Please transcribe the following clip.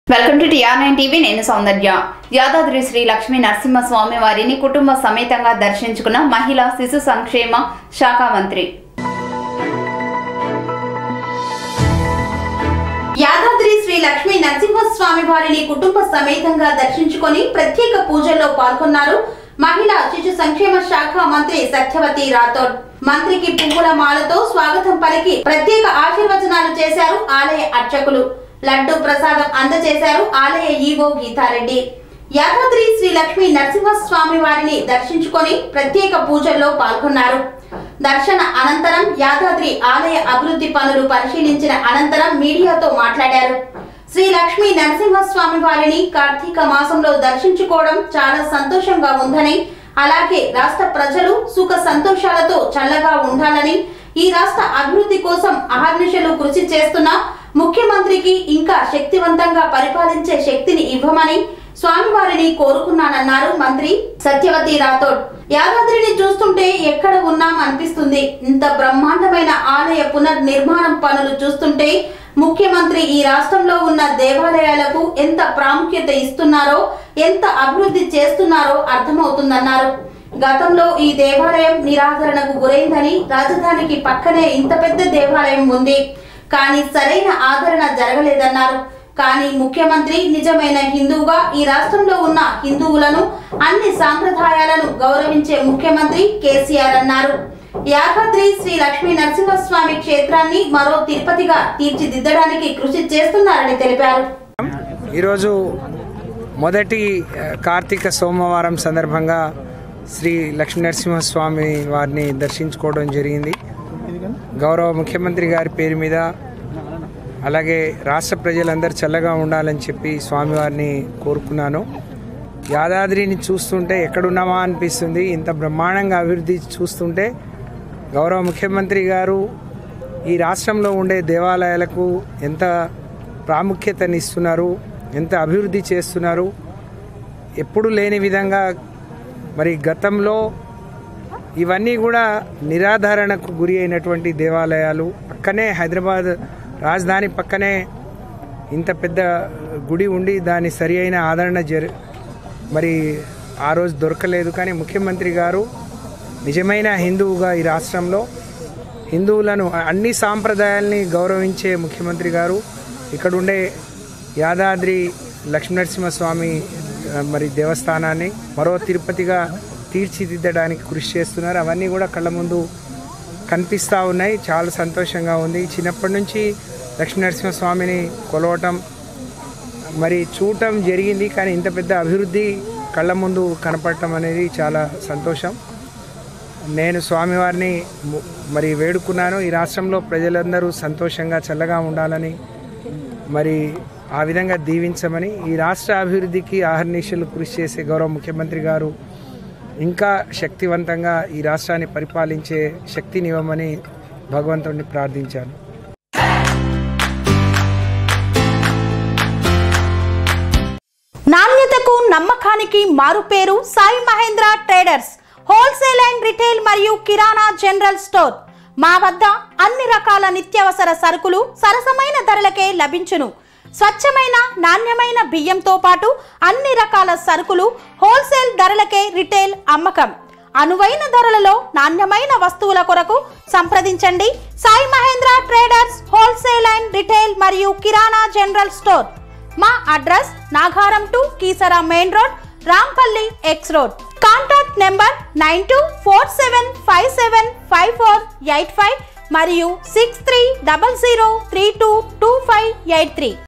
welcome to TR nine TV నేను సౌందర్య యాదాద్రి శ్రీ లక్ష్మీ నరసింహస్వామి వారిని కుటుంబ సమేతంగా దర్శించుకున్న మహిళా శిశు సంక్షేమ శాఖ మంత్రి యాదాద్రి శ్రీ లక్ష్మీ నరసింహస్వామి వారిని కుటుంబ సమేతంగా దర్శించుకొని ప్రత్యేక పూజల్లో పాల్గొన్నారు మహిళా శిశు సంక్షేమ శాఖ మంత్రి సత్యవతి రాథోడ్ మంత్రికి పువ్వుల మాలతో స్వాగతం పలికి ప్రత్యేక ఆశీర్వచనాలు చేశారు ఆలయ అర్చకులు లడ్డు ప్రసాదం అందజేశారు ఆలయ ఈవో గీతారెడ్డి యాదాద్రి శ్రీ లక్ష్మీ నరసింహస్వామి వారిని దర్శించుకొని ప్రత్యేక పూజల్లో పాల్గొన్నారు దర్శన అనంతరం యాదాద్రి ఆలయ అభివృద్ధి పనులు పరిశీలించిన అనంతరం మీడియాతో మాట్లాడారు శ్రీ లక్ష్మీ నరసింహస్వామి వారిని కార్తీక మాసంలో దర్శించుకోవడం చాలా సంతోషంగా ఉందని అలాగే రాష్ట్ర ప్రజలు సుఖ సంతోషాలతో చల్లగా ఉండాలని ఈ రాష్ట్ర అభివృద్ధి కోసం అహర్నిశలు కృషి చేస్తున్న ముఖ్యమంత్రికి ఇంకా శక్తివంతంగా పరిపాలించే శక్తిని ఇవ్వమని స్వామివారిని కోరుకున్నానన్నారు మంత్రి సత్యవతి రాథోడ్ యాదాద్రిని చూస్తుంటే ఎక్కడ ఉన్నాం అనిపిస్తుంది ఇంత బ్రహ్మాండమైన ఆలయ పునర్నిర్మాణం పనులు చూస్తుంటే ముఖ్యమంత్రి ఈ రాష్ట్రంలో ఉన్న దేవాలయాలకు ఎంత ప్రాముఖ్యత ఇస్తున్నారో ఎంత అభివృద్ధి చేస్తున్నారో అర్థమవుతుందన్నారు గతంలో ఈ దేవాలయం నిరాదరణకు గురైందని రాజధానికి పక్కనే ఇంత పెద్ద దేవాలయం ఉంది కానీ సరైన ఆదరణ జరగలేదన్నారు కానీ ముఖ్యమంత్రి నిజమైన హిందువుగా ఈ రాష్ట్రంలో ఉన్న హిందువులను అన్ని సాంప్రదాయాలను గౌరవించే ముఖ్యమంత్రి కేసీఆర్ అన్నారు యాదాద్రి శ్రీ లక్ష్మీ నరసింహస్వామి క్షేత్రాన్ని మరో తిరుపతిగా తీర్చిదిద్దడానికి కృషి చేస్తున్నారని తెలిపారు ఈరోజు మొదటి ఆ, కార్తీక సోమవారం సందర్భంగా శ్రీ లక్ష్మీనరసింహస్వామి వారిని దర్శించుకోవడం జరిగింది గౌరవ ముఖ్యమంత్రి గారి పేరు మీద అలాగే రాష్ట్ర ప్రజలందరూ చల్లగా ఉండాలని చెప్పి స్వామివారిని కోరుకున్నాను యాదాద్రిని చూస్తుంటే ఎక్కడున్నామా అనిపిస్తుంది ఇంత బ్రహ్మాండంగా అభివృద్ధి చూస్తుంటే గౌరవ ముఖ్యమంత్రి గారు ఈ రాష్ట్రంలో ఉండే దేవాలయాలకు ఎంత ప్రాముఖ్యతనిస్తున్నారు ఎంత అభివృద్ధి చేస్తున్నారు ఎప్పుడు లేని విధంగా మరి గతంలో ఇవన్నీ కూడా నిరాధారణకు గురి అయినటువంటి దేవాలయాలు పక్కనే హైదరాబాద్ రాజధాని పక్కనే ఇంత పెద్ద గుడి ఉండి దాని సరి అయిన ఆదరణ జరి మరి ఆ రోజు దొరకలేదు కానీ ముఖ్యమంత్రి గారు నిజమైన హిందువుగా ఈ రాష్ట్రంలో హిందువులను అన్ని సాంప్రదాయాల్ని గౌరవించే ముఖ్యమంత్రి గారు ఇక్కడ ఉండే యాదాద్రి లక్ష్మీనరసింహస్వామి ఆ, మరి దేవస్థానాన్ని మరో తిరుపతిగా తీర్చిదిద్దడానికి కృషి చేస్తున్నారు అవన్నీ కూడా కళ్ళ ముందు కనిపిస్తూ ఉన్నాయి చాలా సంతోషంగా ఉంది చిన్నప్పటి నుంచి లక్ష్మీనరసింహస్వామిని కొలవటం మరి చూడటం జరిగింది కానీ ఇంత పెద్ద అభివృద్ధి కళ్ళ ముందు కనపడటం అనేది చాలా సంతోషం నేను స్వామివారిని ము- మరి వేడుకున్నాను ఈ రాష్ట్రంలో ప్రజలందరూ సంతోషంగా చల్లగా ఉండాలని మరి ఆ విధంగా దీవించమని ఈ రాష్ట్ర అభివృద్ధికి ఆహర్నిశలు కృషి చేసే గౌరవ ముఖ్యమంత్రి గారు ఇంకా శక్తివంతంగా ఈ రాష్ట్రాన్ని పరిపాలించే శక్తినివ్వమని భగవంతుడిని ప్రార్థించాను నాణ్యతకు నమ్మకానికి మారుపేరు Sai Mahendra traders wholesale and retail మరియు కిరాణా జనరల్ స్టోర్ మా వద్ద అన్ని రకాల నిత్యావసర సరుకులు సరసమైన ధరలకే లభించును స్వచ్ఛమైన నాణ్యమైన బియ్యంతో పాటు అన్ని రకాల సరుకులు హోల్సేల్ ధరలకే రిటైల్ అమ్మకం అనువైన ధరలలో నాణ్యమైన వస్తువుల కొరకు సంప్రదించండి Sai Mahendra traders wholesale and retail మరియు కిరాణా జనరల్ స్టోర్ మా address Nagaram to Keesara main road Rampally X road contact number nine two four seven five seven five four eight five మరియు six three double zero three two two five eight three